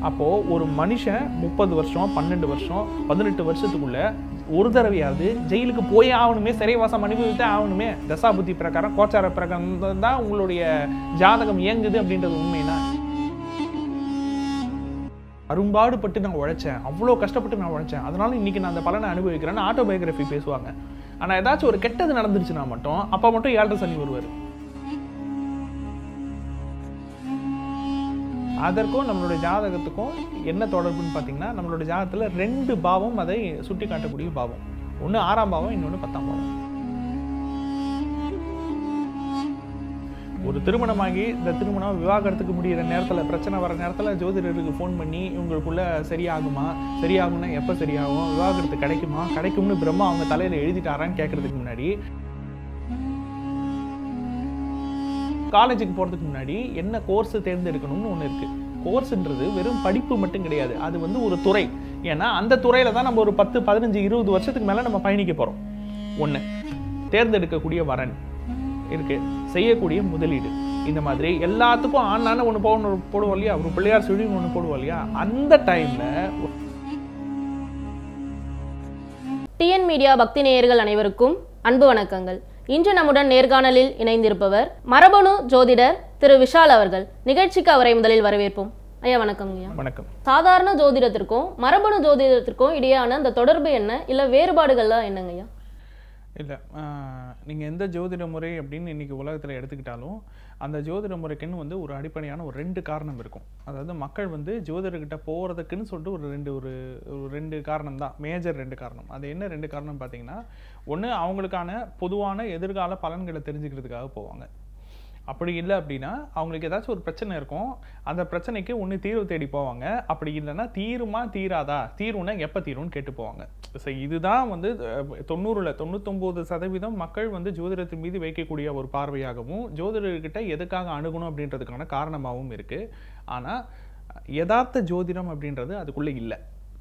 அப்போது ஒரு மனுஷன் முப்பது வருஷம் பன்னெண்டு வருஷம் பதினெட்டு வருஷத்துக்குள்ள ஒரு தடவையாவது ஜெயிலுக்கு போய் ஆகணுமே சிறைவாசம் அனுபவித்தே ஆகணுமே தசாபுத்தி பிரகாரம் கோச்சார பிரகாரம் தான் உங்களுடைய ஜாதகம் இயங்குது அப்படின்றது உண்மைனா அரும்பாடுபட்டு நான் உழைச்சேன் அவ்வளோ கஷ்டப்பட்டு நான் உழைச்சேன் அதனால இன்னைக்கு நான் அந்த பலனை அனுபவிக்கிறேன்னு ஆட்டோபயோகிராஃபி பேசுவாங்க ஆனால் ஏதாச்சும் ஒரு கெட்டது நடந்துருச்சுன்னா மட்டும் அப்போ மட்டும் ஏழரை சனி வருவார் அதற்கும் நம்மளுடைய ஜாதகத்துக்கும் என்ன தொடர்புன்னு பார்த்தீங்கன்னா நம்மளோட ஜாதகத்தில் ரெண்டு பாவம் அதை சுட்டி காட்டக்கூடிய பாவம் ஒன்று ஆறாம் பாவம் இன்னொன்று பத்தாம் பாவம் ஒரு திருமணமாகி இந்த திருமணம் விவாகரத்துக்கு முடியிற நேரத்தில் பிரச்சனை வர நேரத்தில் ஜோதிடருக்கு ஃபோன் பண்ணி இவங்களுக்குள்ள சரியாகுமா சரியாகும்னா எப்போ சரியாகும் விவாகரத்து கிடைக்குமா கிடைக்கும்னு பிரம்மா அவங்க தலையில் எழுதிட்டாரான்னு கேட்கறதுக்கு முன்னாடி காலேஜுக்கு போகிறதுக்கு முன்னாடி என்ன கோர்ஸ் தேர்ந்தெடுக்கணும்னு ஒன்று இருக்குது கோர்ஸ்ன்றது வெறும் படிப்பு மட்டும் கிடையாது அது வந்து ஒரு துறை ஏன்னா அந்த துறையில் தான் நம்ம ஒரு பத்து பதினஞ்சு இருபது வருஷத்துக்கு மேலே நம்ம பயணிக்க போகிறோம் ஒன்று தேர்ந்தெடுக்கக்கூடிய வரன் இருக்கு செய்யக்கூடிய முதலீடு இந்த மாதிரி எல்லாத்துக்கும் ஆன்லான ஒன்று போகணும் போடுவோம் இல்லையா ஒரு பிள்ளையார் சுழின்னு ஒன்று போடுவோம் இல்லையா அந்த டைமில் டிஎன் மீடியா பக்தி நேயர்கள் அனைவருக்கும் அன்பு வணக்கங்கள் இன்று நம்முடன் நேர்காணலில் இணைந்திருப்பவர் மரபணு ஜோதிடர் திரு விஷால் அவர்கள் நிகழ்ச்சிக்கு அவரை முதலில் வரவேற்போம் ஐயா வணக்கம் ஐயா வணக்கம் சாதாரண ஜோதிடத்திற்கும் மரபணு ஜோதிடத்திற்கும் இடையான அந்த தொடர்பு என்ன இல்ல வேறுபாடுகள்லாம் என்னங்க ஐயா இல்லை நீங்கள் எந்த ஜோதிட முறை அப்படின்னு இன்னைக்கு உலகத்தில் எடுத்துக்கிட்டாலும் அந்த ஜோதிட முறைக்குன்னு வந்து ஒரு அடிப்படையான ஒரு ரெண்டு காரணம் இருக்கும் அதாவது மக்கள் வந்து ஜோதிடர்கிட்ட போகிறதுக்குன்னு சொல்லிட்டு ஒரு ரெண்டு ஒரு ஒரு ரெண்டு காரணம் தான் மேஜர் ரெண்டு காரணம் அது என்ன ரெண்டு காரணம் பார்த்தீங்கன்னா ஒன்று அவங்களுக்கான பொதுவான எதிர்கால பலன்களை தெரிஞ்சுக்கிறதுக்காக போவாங்க அப்படி இல்லை அப்படின்னா அவங்களுக்கு ஏதாச்சும் ஒரு பிரச்சனை இருக்கும் அந்த பிரச்சனைக்கு ஒன்று தீர்வு தேடி போவாங்க அப்படி இல்லைன்னா தீருமா தீராதா தீரும்னா எப்போ தீரும்னு கேட்டு போவாங்க ஸோ இதுதான் வந்து அஹ், தொண்ணூறுல தொண்ணூத்தொம்பது சதவீதம் மக்கள் வந்து ஜோதிடத்தின் மீது வைக்கக்கூடிய ஒரு பார்வையாகவும் ஜோதிடர்கிட்ட எதுக்காக அணுகணும் அப்படின்றதுக்கான காரணமாகவும் இருக்குது ஆனால் யதார்த்த ஜோதிடம் அப்படின்றது அதுக்குள்ளே இல்லை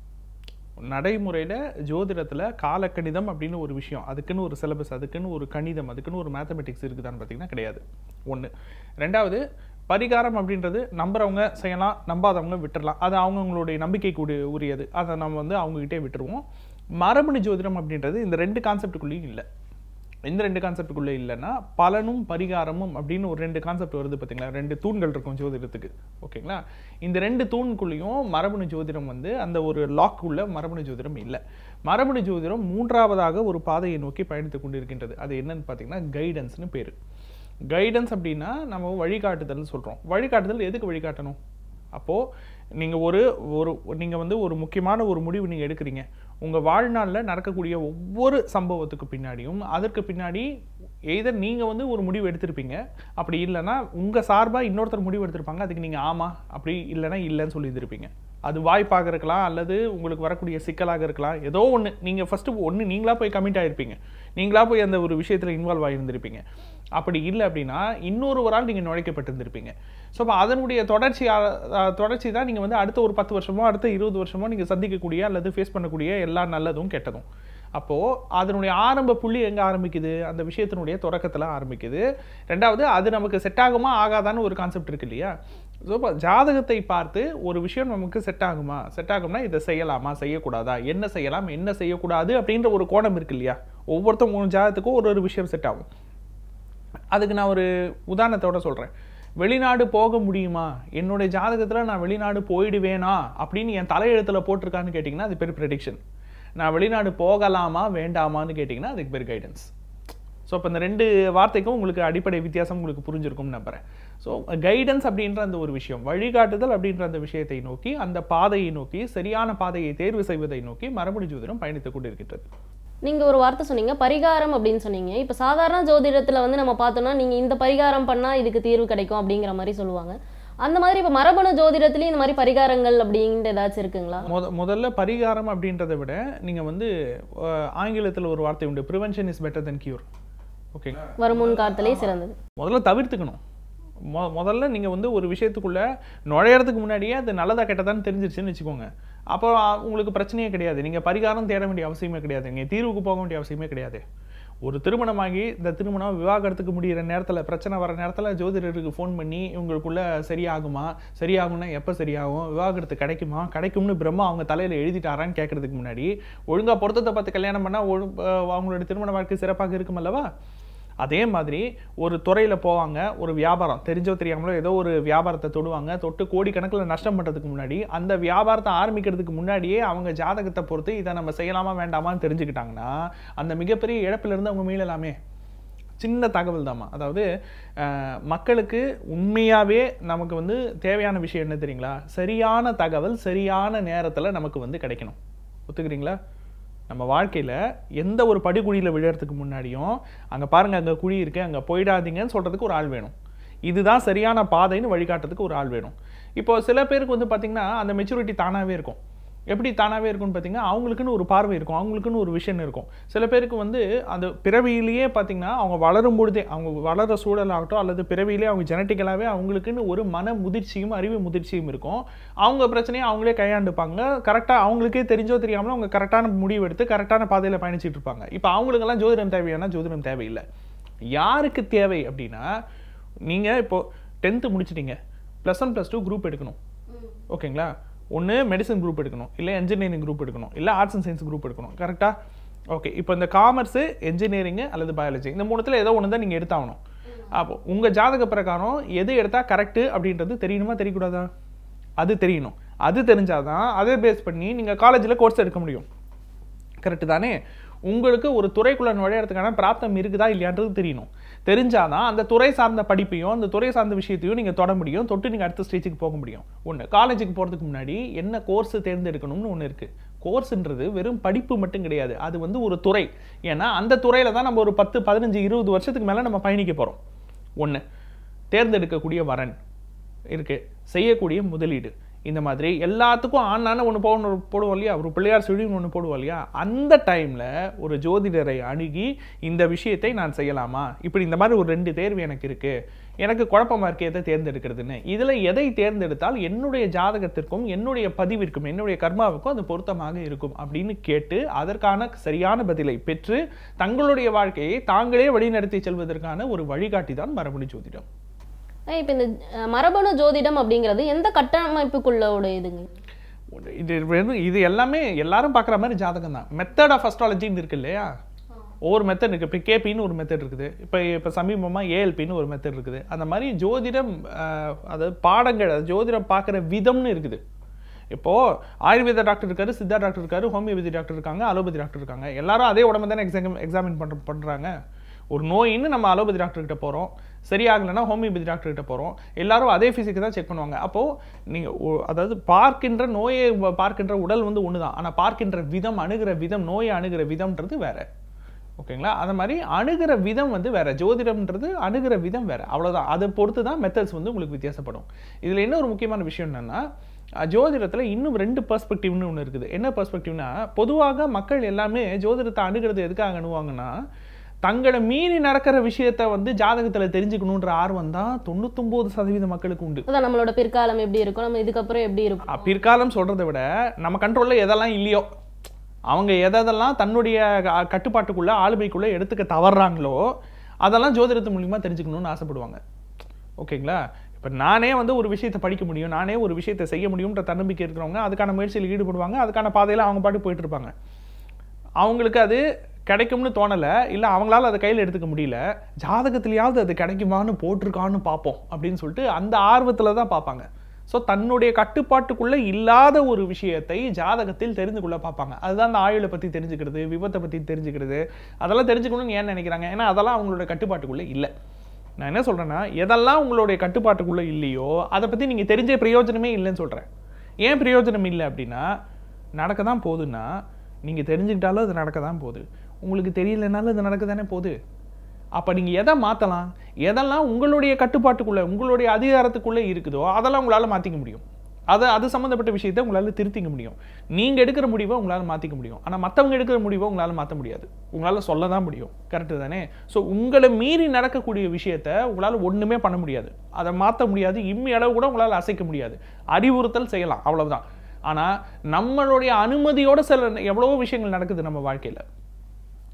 நடைமுறையில் ஜோதிடத்தில் காலக்கணிதம் அப்படின்னு ஒரு விஷயம் அதுக்குன்னு ஒரு சிலபஸ் அதுக்குன்னு ஒரு கணிதம் அதுக்குன்னு ஒரு மேத்தமெட்டிக்ஸ் இருக்குதான்னு பார்த்தீங்கன்னா கிடையாது ஒன்று ரெண்டாவது பரிகாரம் அப்படின்றது நம்புறவங்க செய்யலாம் நம்பாதவங்க விட்டுறலாம் அது அவங்கவுங்களுடைய நம்பிக்கைக்கு உரியது அதை நம்ம வந்து அவங்ககிட்டே விட்டுருவோம் மரபணு ஜோதிடம் அப்படின்றது இந்த ரெண்டு கான்செப்டுக்குள்ளேயும் இல்லை இந்த ரெண்டு கான்செப்டுக்குள்ளே இல்லைன்னா பலனும் பரிகாரமும் அப்படின்னு ஒரு ரெண்டு கான்செப்ட் வருது பார்த்தீங்களா ரெண்டு தூண்கள் இருக்கும் ஜோதிடத்துக்கு ஓகேங்களா இந்த ரெண்டு தூண்குள்ளேயும் மரபணு ஜோதிடம் வந்து அந்த ஒரு லாக்குள்ள மரபணு ஜோதிடம் இல்லை மரபணு ஜோதிடம் மூன்றாவதாக ஒரு பாதையை நோக்கி பயணித்து கொண்டிருக்கின்றது அது என்னன்னு பார்த்தீங்கன்னா கைடன்ஸ்னு பேர் கைடன்ஸ் அப்படின்னா நம்ம வழிகாட்டுதல்னு சொல்கிறோம் வழிகாட்டுதல் எதுக்கு வழிகாட்டணும் அப்போது நீங்கள் ஒரு ஒரு நீங்கள் வந்து ஒரு முக்கியமான ஒரு முடிவு நீங்கள் எடுக்கிறீங்க உங்கள் வாழ்நாளில் நடக்கக்கூடிய ஒவ்வொரு சம்பவத்துக்கு பின்னாடியும் அதற்கு பின்னாடி எய்தர் நீங்கள் வந்து ஒரு முடிவு எடுத்திருப்பீங்க அப்படி இல்லைன்னா உங்கள் சார்பாக இன்னொருத்தர் முடிவு எடுத்திருப்பாங்க அதுக்கு நீங்கள் ஆமாம் அப்படி இல்லைன்னா இல்லைன்னு சொல்லியிருந்திருப்பீங்க அது வாய்ப்பாக இருக்கலாம் அல்லது உங்களுக்கு வரக்கூடிய சிக்கலாக இருக்கலாம் ஏதோ ஒன்று நீங்கள் ஃபஸ்ட்டு ஒன்று நீங்களா போய் கமிட் ஆகிருப்பீங்க நீங்களா போய் அந்த ஒரு விஷயத்தில் இன்வால்வ் ஆகியிருந்திருப்பீங்க அப்படி இல்லை அப்படின்னா இன்னொருவரால் நீங்கள் நுழைக்கப்பட்டிருந்திருப்பீங்க ஸோ அப்போ அதனுடைய தொடர்ச்சி தொடர்ச்சி தான் நீங்கள் வந்து அடுத்த ஒரு பத்து வருஷமோ அடுத்த இருபது வருஷமோ நீங்கள் சந்திக்கக்கூடிய அல்லது ஃபேஸ் பண்ணக்கூடிய எல்லா நல்லதும் கெட்டதும் அப்போது அதனுடைய ஆரம்ப புள்ளி எங்கே ஆரம்பிக்குது அந்த விஷயத்தினுடைய தொடக்கத்தில் ஆரம்பிக்குது ரெண்டாவது அது நமக்கு செட் ஆகுமா ஆகாதான்னு ஒரு கான்செப்ட் இருக்கு இல்லையா ஸோ இப்போ ஜாதகத்தை பார்த்து ஒரு விஷயம் நமக்கு செட் ஆகுமா செட் ஆகும்னா இதை செய்யலாமா செய்யக்கூடாதா என்ன செய்யலாம் என்ன செய்யக்கூடாது அப்படின்ற ஒரு கோணம் இருக்கு இல்லையா ஒவ்வொருத்தவங்க ஒரு ஜாதகத்துக்கும் ஒரு ஒரு விஷயம் செட் ஆகும் அதுக்கு நான் ஒரு உதாரணத்தோட சொல்கிறேன் வெளிநாடு போக முடியுமா என்னுடைய ஜாதகத்தில் நான் வெளிநாடு போயிடுவேனா அப்படின்னு என் தலையெழுத்தில் போட்டிருக்கான்னு கேட்டிங்கன்னா அது பேர் ப்ரெடிக்ஷன் நான் வெளிநாடு போகலாமா வேண்டாமான்னு கேட்டிங்கன்னா அதுக்கு பேர் கைடன்ஸ் ஸோ இப்போ இந்த ரெண்டு வார்த்தைக்கும் உங்களுக்கு அடிப்படை வித்தியாசம் உங்களுக்கு புரிஞ்சிருக்கும்னு நம்புறேன் ஸோ கைடன்ஸ் அப்படின்ற அந்த ஒரு விஷயம் வழிகாட்டுதல் அப்படின்ற அந்த விஷயத்தை நோக்கி அந்த பாதையை நோக்கி சரியான பாதையை தேர்வு செய்வதை நோக்கி மரபணு ஜோதிடம் பயணித்துக் கொண்டிருக்கின்றது நீங்க ஒரு வார்த்தை சொன்னீங்க பரிகாரம் அப்படின்னு சொன்னீங்க இப்ப சாதாரண ஜோதிடத்துல வந்து நம்ம பார்த்தோம்னா நீங்க இந்த பரிகாரம் பண்ணா இதுக்கு தீர்வு கிடைக்கும் அப்படிங்கிற மாதிரி சொல்லுவாங்க அந்த மாதிரி இப்ப மரபணு ஜோதிடத்துலயும் இந்த மாதிரி பரிகாரங்கள் அப்படின்ட்டு ஏதாச்சும் இருக்குங்களா முத முதல்ல பரிகாரம் அப்படின்றத விட நீங்கள் வந்து ஆங்கிலத்தில் ஒரு வார்த்தை உண்டு prevention is better then cure ஓகேங்களா வரும் முன் காலத்திலே சிறந்தது முதல்ல தவிர்த்துக்கணும் மொ முதல்ல நீங்கள் வந்து ஒரு விஷயத்துக்குள்ளே நுழையிறதுக்கு முன்னாடியே அது நல்லதா கெட்டதான்னு தெரிஞ்சிருச்சுன்னு வச்சுக்கோங்க அப்போ உங்களுக்கு பிரச்சனையே கிடையாது நீங்கள் பரிகாரம் தேட வேண்டிய அவசியமே கிடையாது நீங்கள் தீர்வுக்கு போக வேண்டிய அவசியமே கிடையாது ஒரு திருமணமாகி இந்த திருமணம் விவாகரத்துக்கு முடியிற நேரத்தில் பிரச்சனை வர நேரத்தில் ஜோதிடருக்கு ஃபோன் பண்ணி இவங்களுக்குள்ள சரியாகுமா சரியாகும்னா எப்போ சரியாகும் விவாகரத்து கிடைக்குமா கிடைக்கும்னு பிரம்மா அவங்க தலையில் எழுதிட்டாரான்னு கேட்கறதுக்கு முன்னாடி ஒழுங்காக பொருத்தத்தை பார்த்து கல்யாணம் பண்ணால் ஒழு அஹ் அவங்களோட திருமண வாழ்க்கை சிறப்பாக இருக்குமல்லவா அதே மாதிரி ஒரு துறையில் போவாங்க ஒரு வியாபாரம் தெரிஞ்சோ தெரியாமலோ ஏதோ ஒரு வியாபாரத்தை தொடுவாங்க தொட்டு கோடிக்கணக்கில் நஷ்டம் பண்ணுறதுக்கு முன்னாடி அந்த வியாபாரத்தை ஆரம்பிக்கிறதுக்கு முன்னாடியே அவங்க ஜாதகத்தை பொறுத்து இதை நம்ம செய்யலாமா வேண்டாமான்னு தெரிஞ்சுக்கிட்டாங்கன்னா அந்த மிகப்பெரிய இழப்பிலிருந்து அவங்க மீளலாமே சின்ன தகவல் தாம்மா அதாவது அஹ், மக்களுக்கு உண்மையாகவே நமக்கு வந்து தேவையான விஷயம் என்ன தெரியுங்களா சரியான தகவல் சரியான நேரத்தில் நமக்கு வந்து கிடைக்கணும் ஒத்துக்கிறீங்களா நம்ம வாழ்க்கையில் எந்த ஒரு படுகுழியில் விழுறதுக்கு முன்னாடியும் அங்கே பாருங்க அங்கே குழி இருக்கு அங்கே போயிடாதீங்கன்னு சொல்கிறதுக்கு ஒரு ஆள் வேணும் இதுதான் சரியான பாதைன்னு வழிகாட்டுறதுக்கு ஒரு ஆள் வேணும் இப்போ சில பேருக்கு வந்து பார்த்திங்கன்னா அந்த மெச்சூரிட்டி தானாகவே இருக்கும் எப்படி தானாகவே இருக்கும்னு பார்த்தீங்கன்னா அவங்களுக்குன்னு ஒரு பார்வை இருக்கும் அவங்களுக்குன்னு ஒரு விஷன் இருக்கும் சில பேருக்கு வந்து அந்த பிறவியிலேயே பார்த்தீங்கன்னா அவங்க வளரும் பொழுதே அவங்க வளர சூழலாகட்டும் அல்லது பிறவியிலே அவங்க ஜெனட்டிக்கலாகவே அவங்களுக்குன்னு ஒரு மன முதிர்ச்சியும் அறிவு முதிர்ச்சியும் இருக்கும் அவங்க பிரச்சனையை அவங்களே கையாண்டுப்பாங்க கரெக்டாக அவங்களுக்கே தெரிஞ்சோ தெரியாமலோ அவங்க கரெக்டான முடிவு எடுத்து கரெக்டான பாதையில் பயணிச்சிட்டு இருப்பாங்க இப்போ அவங்களுக்கெல்லாம் ஜோதிடம் தேவையானா ஜோதிடம் தேவையில்லை யாருக்கு தேவை அப்படின்னா நீங்கள் இப்போது டென்த்து முடிச்சிட்டீங்க plus one plus two group எடுக்கணும் ஓகேங்களா ஒன்று மெடிசன் குரூப் எடுக்கணும் இல்லை இன்ஜினியரிங் குரூப் எடுக்கணும் இல்லை ஆர்ட்ஸ் அண்ட் சயின்ஸ் குரூப் எடுக்கணும் கரெக்டாக ஓகே இப்போ இந்த காமர்ஸு இன்ஜினியரிங்கு அல்லது பயாலஜி இந்த மூணுத்தில் ஏதோ ஒன்று தான் நீங்கள் எடுத்தாகணும் அப்போ உங்கள் ஜாதக பிரகாரம் எது எடுத்தால் கரெக்டு அப்படின்றது தெரியணுமா தெரியக்கூடாதா அது தெரியணும் அது தெரிஞ்சாதான் அதை பேஸ் பண்ணி நீங்கள் காலேஜில் கோர்ஸ் எடுக்க முடியும் கரெக்டு தானே உங்களுக்கு ஒரு துறைக்குள்ள நுழையறதுக்கான பிராப்தம் இருக்குதா இல்லையான்றது தெரியணும் தெரிஞ்சாதான் அந்த துறை சார்ந்த படிப்பையும் அந்த துறை சார்ந்த விஷயத்தையும் நீங்கள் தொட முடியும் தொட்டு நீங்கள் அடுத்த ஸ்டேஜுக்கு போக முடியும் ஒன்று காலேஜுக்கு போகிறதுக்கு முன்னாடி என்ன கோர்ஸ் தேர்ந்தெடுக்கணும்னு ஒன்று இருக்குது கோர்ஸ்ன்றது வெறும் படிப்பு மட்டும் கிடையாது அது வந்து ஒரு துறை ஏன்னா அந்த துறையில் தான் நம்ம ஒரு பத்து பதினஞ்சு இருபது வருஷத்துக்கு மேலே நம்ம பயணிக்க போகிறோம் ஒன்று தேர்ந்தெடுக்கக்கூடிய வரன் இருக்கு செய்யக்கூடிய முதலீடு இந்த மாதிரி எல்லாத்துக்கும் ஆனான ஒன்று போகணும் போடுவோம் இல்லையா ஒரு பிள்ளையார் சுழின்னு ஒன்று போடுவோம் இல்லையா அந்த டைமில் ஒரு ஜோதிடரை அணுகி இந்த விஷயத்தை நான் செய்யலாமா இப்படி இந்த மாதிரி ஒரு ரெண்டு தேர்வு எனக்கு இருக்குது எனக்கு குழப்பமா இருக்கு எதை தேர்ந்தெடுக்கிறதுன்னு இதில் எதை தேர்ந்தெடுத்தால் என்னுடைய ஜாதகத்திற்கும் என்னுடைய பதிவிற்கும் என்னுடைய கர்மாவுக்கும் அது பொருத்தமாக இருக்கும் அப்படின்னு கேட்டு அதற்கான சரியான பதிலை பெற்று தங்களுடைய வாழ்க்கையை தாங்களே வழிநடத்தி செல்வதற்கான ஒரு வழிகாட்டி தான் மரபணு ஜோதிடம் இப்போ இந்த அஹ், மரபணு ஜோதிடம் அப்படிங்கிறது எந்த கட்டமைப்புக்குள்ள உடையதுங்க இது வெறும் இது எல்லாமே எல்லாரும் பார்க்குற மாதிரி ஜாதகம் தான் மெத்தட் ஆஃப் அஸ்ட்ராலஜின்னு இருக்கு இல்லையா ஒவ்வொரு மெத்தட் இருக்குது இப்போ கேபின்னு ஒரு மெத்தட் இருக்குது இப்போ இப்போ சமீபமாக ஏஎல்பின்னு ஒரு மெத்தட் இருக்குது அந்த மாதிரி ஜோதிடம் அஹ், அதாவது பாடங்கள் அது ஜோதிடம் பார்க்குற விதம்னு இருக்குது இப்போது ஆயுர்வேத டாக்டர் இருக்காரு சித்தா டாக்டர் இருக்காரு ஹோமியோபதி டாக்டர் இருக்காங்க அலோபதி டாக்டர் இருக்காங்க எல்லாரும் அதே உடம்பு தானே எக்ஸாம் எக்ஸாமின் பண்ணுற பண்ணுறாங்க ஒரு நோயின்னு நம்ம அலோபதி டாக்டர் கிட்ட போகிறோம் சரியாகலைன்னா ஹோமியோபதி டாக்டர் கிட்ட போகிறோம் எல்லாரும் அதே ஃபிசிக்கு தான் செக் பண்ணுவாங்க அப்போது நீங்கள் அதாவது பார்க்கின்ற நோயை வ- பார்க்கின்ற உடல் வந்து ஒன்று தான் ஆனால் பார்க்கின்ற விதம் அணுகிற விதம் நோயை அணுகிற விதம்ன்றது வேற ஓகேங்களா அது மாதிரி அணுகிற விதம் வந்து வேற ஜோதிடம்ன்றது அணுகிற விதம் வேற அவ்வளவுதான் அதை பொறுத்து தான் மெத்தட்ஸ் வந்து உங்களுக்கு வித்தியாசப்படும் இதுல என்ன ஒரு முக்கியமான விஷயம் என்னன்னா அஹ், ஜோதிடத்துல இன்னும் ரெண்டு பெர்ஸ்பெக்டிவ்னு ஒன்று இருக்குது என்ன பெர்ஸ்பெக்டிவ்னா பொதுவாக மக்கள் எல்லாமே ஜோதிடத்தை அணுகிறது எதுக்காக அணுவாங்கன்னா தங்களை மீறி நடக்கிற விஷயத்த வந்து ஜாதகத்துல தெரிஞ்சுக்கணுன்ற ஆர்வம் தான் தொண்ணூத்தொன்பது சதவீத மக்களுக்கு உண்டு அதான் நம்மளோட பிற்காலம் எப்படி இருக்கும் நம்ம இதுக்கப்புறம் எப்படி இருக்கும் அஹ் பிற்காலம் சொல்றதை விட நம்ம கண்ட்ரோல்ல எதெல்லாம் இல்லையோ அவங்க எதெல்லாம் தன்னுடைய க- கட்டுப்பாட்டுக்குள்ள ஆளுமைக்குள்ள எடுத்துக்க தவறுறாங்களோ அதெல்லாம் ஜோதிடத்து மூலியமா தெரிஞ்சுக்கணும்னு ஆசைப்படுவாங்க ஓகேங்களா இப்போ நானே வந்து ஒரு விஷயத்தை படிக்க முடியும் நானே ஒரு விஷயத்தை செய்ய முடியும்ன்ற தன்னம்பிக்கை இருக்கிறவங்க அதுக்கான முயற்சியில் ஈடுபடுவாங்க அதுக்கான பாதையில் அவங்க பாட்டு போயிட்டு இருப்பாங்க அவங்களுக்கு அது கிடைக்கும்னு தோணலை இல்லை அவங்களால அதை கையில் எடுத்துக்க முடியல ஜாதகத்துலையாவது அது கிடைக்குமான்னு போட்டிருக்கான்னு பார்ப்போம் அப்படின்னு சொல்லிட்டு அந்த ஆர்வத்தில் தான் பார்ப்பாங்க ஸோ தன்னுடைய கட்டுப்பாட்டுக்குள்ளே இல்லாத ஒரு விஷயத்தை ஜாதகத்தில் தெரிந்து கொள்ள பார்ப்பாங்க அதுதான் அந்த ஆயுளை பற்றி தெரிஞ்சுக்கிறது விபத்தை பற்றி தெரிஞ்சுக்கிறது அதெல்லாம் தெரிஞ்சுக்கணும்னு ஏன் நினைக்கிறாங்க ஏன்னா அதெல்லாம் அவங்களோட கட்டுப்பாட்டுக்குள்ளே இல்லை நான் என்ன சொல்கிறேன்னா எதெல்லாம் உங்களுடைய கட்டுப்பாட்டுக்குள்ளே இல்லையோ அதை பற்றி நீங்கள் தெரிஞ்ச பிரயோஜனமே இல்லைன்னு சொல்கிறேன் ஏன் பிரயோஜனம் இல்லை அப்படின்னா நடக்க தான் போகுதுன்னா நீங்கள் தெரிஞ்சுக்கிட்டாலும் அது நடக்க தான் போகுது உங்களுக்கு தெரியலனாலும் அது நடக்க தானே போகுது அப்போ நீங்கள் எதை மாற்றலாம் எதெல்லாம் உங்களுடைய கட்டுப்பாட்டுக்குள்ளே உங்களுடைய அதிகாரத்துக்குள்ளே இருக்குதோ அதெல்லாம் உங்களால் மாற்றிக்க முடியும் அதை அது சம்மந்தப்பட்ட விஷயத்தை உங்களால் திருத்திக்க முடியும் நீங்கள் எடுக்கிற முடிவை உங்களால் மாற்றிக்க முடியும் ஆனால் மற்றவங்க எடுக்கிற முடிவை உங்களால் மாற்ற முடியாது உங்களால் சொல்ல தான் முடியும் கரெக்டு தானே ஸோ உங்களை மீறி நடக்கக்கூடிய விஷயத்த உங்களால் ஒன்றுமே பண்ண முடியாது அதை மாற்ற முடியாது இம்மி அளவு கூட உங்களால் அசைக்க முடியாது அறிவுறுத்தல் செய்யலாம் அவ்வளவுதான் ஆனால் நம்மளுடைய அனுமதியோட சில எவ்வளவோ விஷயங்கள் நடக்குது நம்ம வாழ்க்கையில்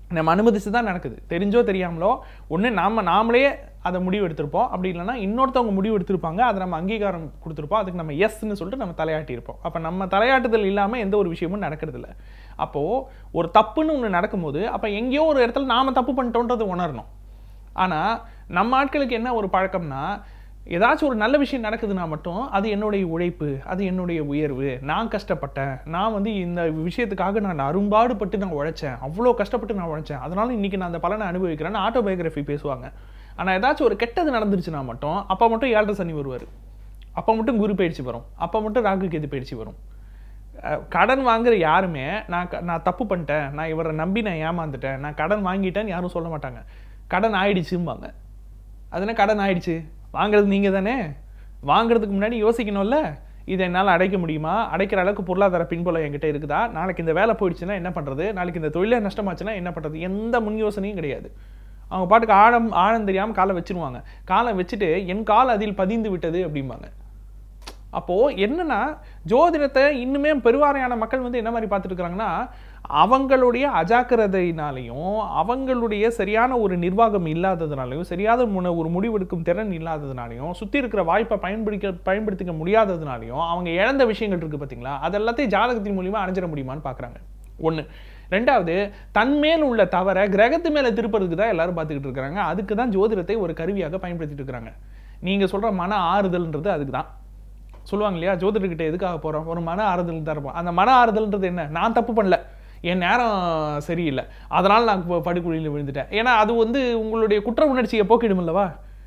நம்ம அனுமதிச்சு தான் நடக்குது தெரிஞ்சோ தெரியாமலோ ஒன்று நாம நாமளே அதை முடிவு எடுத்திருப்போம் அப்படி இல்லைன்னா இன்னொருத்தவங்க முடிவு எடுத்திருப்பாங்க அதை நம்ம அங்கீகாரம் கொடுத்துருப்போம் அதுக்கு நம்ம எஸ்ன்னு சொல்லிட்டு நம்ம தலையாட்டி இருப்போம் அப்போ நம்ம தலையாட்டுதல் இல்லாமல் எந்த ஒரு விஷயமும் நடக்கிறது இல்ல அப்போது ஒரு தப்புன்னு ஒன்று நடக்கும்போது அப்போ எங்கேயோ ஒரு இடத்துல நாம தப்பு பண்ணிட்டோன்றது உணரணும் ஆனால் நம்ம ஆட்களுக்கு என்ன ஒரு பழக்கம்னா ஏதாச்சும் ஒரு நல்ல விஷயம் நடக்குதுன்னா மட்டும் அது என்னுடைய உழைப்பு அது என்னுடைய உயர்வு நான் கஷ்டப்பட்டேன் நான் வந்து இந்த விஷயத்துக்காக நான் அரும்பாடுபட்டு நான் உழைச்சேன் அவ்வளோ கஷ்டப்பட்டு நான் உழைச்சேன் அதனால இன்னைக்கு நான் அந்த பலனை அனுபவிக்கிறேன்னு ஆட்டோபயோகிராஃபி பேசுவாங்க ஆனால் ஏதாச்சும் ஒரு கெட்டது நடந்துருச்சுன்னா மட்டும் அப்போ மட்டும் ஏழரை சனி வருவார் அப்போ மட்டும் குரு பயிற்சி வரும் அப்போ மட்டும் ராகு கேது பயிற்சி வரும் அஹ் கடன் வாங்குற யாருமே நான் க- நான் தப்பு பண்ணிட்டேன் நான் இவரை நம்பி நான் ஏமாந்துட்டேன் நான் கடன் வாங்கிட்டேன்னு யாரும் சொல்ல மாட்டாங்க கடன் ஆயிடுச்சும்பாங்க அது என்ன கடன் ஆயிடுச்சு வாங்குறது நீங்கள் தானே வாங்குறதுக்கு முன்னாடி யோசிக்கணும்ல இதை என்னால் அடைக்க முடியுமா அடைக்கிற அளவுக்கு பொருளாதார பின்புலம் என்கிட்ட இருக்குதா நாளைக்கு இந்த வேலை போயிடுச்சுன்னா என்ன பண்ணுறது நாளைக்கு இந்த தொழிலே நஷ்டமாச்சுன்னா என்ன பண்ணுறது எந்த முன் யோசனையும் கிடையாது அவங்க பாட்டுக்கு ஆழம் ஆழம் தெரியாமல் காலை வச்சிருவாங்க காலை வச்சுட்டு என் கால் அதில் பதிந்து விட்டது அப்படிம்பாங்க அப்போ என்னன்னா ஜோதிடத்தை இன்னுமே பெருவாரியான மக்கள் வந்து என்ன மாதிரி பார்த்துட்டு இருக்காங்கன்னா அவங்களுடைய அஜாக்கிரதையினாலையும் அவங்களுடைய சரியான ஒரு நிர்வாகம் இல்லாததுனாலையும் சரியான முன ஒரு முடிவெடுக்கும் திறன் இல்லாததுனாலையும் சுற்றி இருக்கிற வாய்ப்பை பயன்படுத்த பயன்படுத்திக்க முடியாததுனாலையும் அவங்க இழந்த விஷயங்கள் இருக்கு பார்த்தீங்களா அது எல்லாத்தையும் ஜாதகத்தின் மூலியமா அணைஞ்சிட முடியுமான்னு பார்க்குறாங்க ஒன்று ரெண்டாவது தன்மேல் உள்ள தவற கிரகத்து மேலே திருப்பறதுக்கு தான் எல்லாரும் பார்த்துக்கிட்டு இருக்கிறாங்க அதுக்கு தான் ஜோதிடத்தை ஒரு கருவியாக பயன்படுத்திட்டு இருக்கிறாங்க நீங்கள் சொல்கிற மன ஆறுதல்ன்றது அதுக்கு தான் சொல்லுவாங்க இல்லையா ஜோதிடர்கிட்ட எதுக்காக போகிறோம் ஒரு மன ஆறுதல் தரப்போம் அந்த மன ஆறுதல்ன்றது என்ன நான் தப்பு பண்ணல என் நேரம் சரியில்லை அதனால் நான் ப- படுகுழியில் விழுந்துட்டேன் ஏன்னா அது வந்து உங்களுடைய குற்ற உணர்ச்சியை போக்கிடும் அல்லவா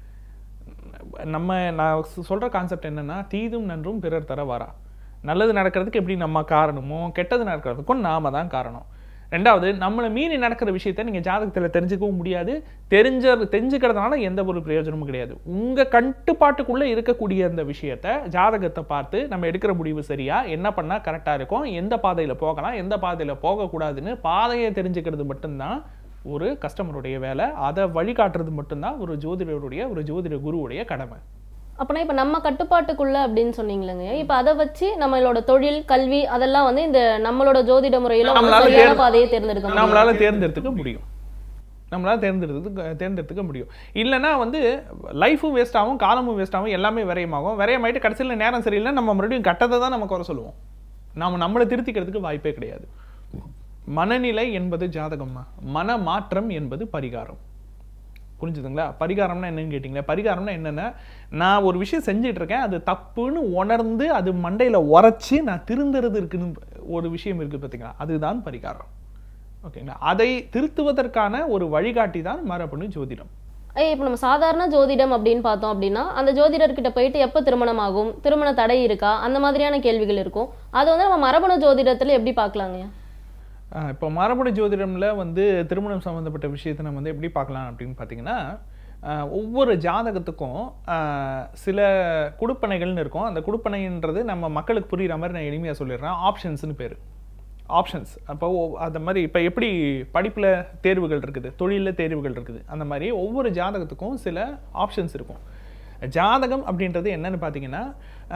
நம்ம நான் சொ- சொல்ற கான்செப்ட் என்னன்னா தீதும் நன்றும் பிறர் தர வரா நல்லது நடக்கிறதுக்கு எப்படி நம்ம காரணமோ கெட்டது நடக்கிறதுக்கும் நாம தான் காரணம் ரெண்டாவது நம்மளை மீறி நடக்கிற விஷயத்த நீங்க ஜாதகத்துல தெரிஞ்சுக்கவும் முடியாது தெரிஞ்ச தெரிஞ்சுக்கிறதுனால எந்த ஒரு பிரயோஜனமும் கிடையாது உங்க கட்டுப்பாட்டுக்குள்ள இருக்கக்கூடிய அந்த விஷயத்த ஜாதகத்தை பார்த்து நம்ம எடுக்கிற முடிவு சரியா என்ன பண்ணா கரெக்டா இருக்கும் எந்த பாதையில போகலாம் எந்த பாதையில போகக்கூடாதுன்னு பாதையை தெரிஞ்சுக்கிறது மட்டும்தான் ஒரு கஸ்டமருடைய வேலை அதை வழிகாட்டுறது மட்டும்தான் ஒரு ஜோதிடருடைய ஒரு ஜோதிட குருவுடைய கடமை அப்பனா இப்ப நம்ம கட்டுப்பாட்டுக்குள்ள அப்படின்னு சொன்னீங்களேங்க இப்ப அதை வச்சு நம்மளோட தொழில் கல்வி அதெல்லாம் வந்து இந்த நம்மளோட ஜோதிட முறையில வந்து நம்மளால சரியான தேர்ந்து- பாதையை தேர்ந்தெடுக்க முடியும் நம்மளால தேர்ந்தெடுத்துக்க முடியும் நம்மளால தேர்ந்தெடுத்து தேர்ந்தெடுத்துக்க முடியும் இல்லைன்னா வந்து லைஃபும் வேஸ்ட் ஆகும் காலமும் வேஸ்ட் ஆகும் எல்லாமே விரயமாகும் விரயமாயிட்டு கடைசியில் நேரம் சரியில்லை நம்ம மறுபடியும் கட்டத்தை தான் நம்ம குறை சொல்லுவோம் நாம நம்மளை திருத்திக்கிறதுக்கு வாய்ப்பே கிடையாது மனநிலை என்பது ஜாதகம்மா மன மாற்றம் என்பது பரிகாரம் புரிஞ்சுதுங்களா பரிகாரம்னா என்னன்னு கேட்டிங்களா பரிகாரம்னா என்னன்னா நான் ஒரு விஷயம் செஞ்சுட்டு இருக்கேன் அது தப்புன்னு உணர்ந்து அது மண்டையில உரைச்சி நான் திருந்துறது இருக்குன்னு ஒரு விஷயம் இருக்கு பார்த்தீங்களா அதுதான் பரிகாரம் ஓகேங்களா அதை திருத்துவதற்கான ஒரு வழிகாட்டி தான் மரபணு ஜோதிடம் ஐயா, இப்ப நம்ம சாதாரண ஜோதிடம் அப்படின்னு பார்த்தோம் அப்படின்னா அந்த ஜோதிடர்கிட்ட போயிட்டு எப்போ திருமணம் ஆகும் திருமண தடை இருக்கா அந்த மாதிரியான கேள்விகள் இருக்கும் அது வந்து நம்ம மரபணு ஜோதிடத்துல எப்படி பார்க்கலாங்க ஆஹ் இப்போ மரபணு ஜோதிடம்ல வந்து திருமணம் சம்மந்தப்பட்ட விஷயத்தை நம்ம வந்து எப்படி பார்க்கலாம் அப்படின்னு பார்த்தீங்கன்னா ஆஹ் ஒவ்வொரு ஜாதகத்துக்கும் ஆஹ் சில குடுப்பனைகள்னு இருக்கும் அந்த குடுப்பனைன்றது நம்ம மக்களுக்கு புரியுற மாதிரி நான் எளிமையாக சொல்லிடுறேன் ஆப்ஷன்ஸ்னு பேர் ஆப்ஷன்ஸ் அப்போ ஒ- அந்த மாதிரி இப்போ எப்படி படிப்பில் தேர்வுகள் இருக்குது தொழிலில் தேர்வுகள் இருக்குது அந்த மாதிரி ஒவ்வொரு ஜாதகத்துக்கும் சில ஆப்ஷன்ஸ் இருக்கும் ஜாதகம் அப்படின்றது என்னன்னு பார்த்தீங்கன்னா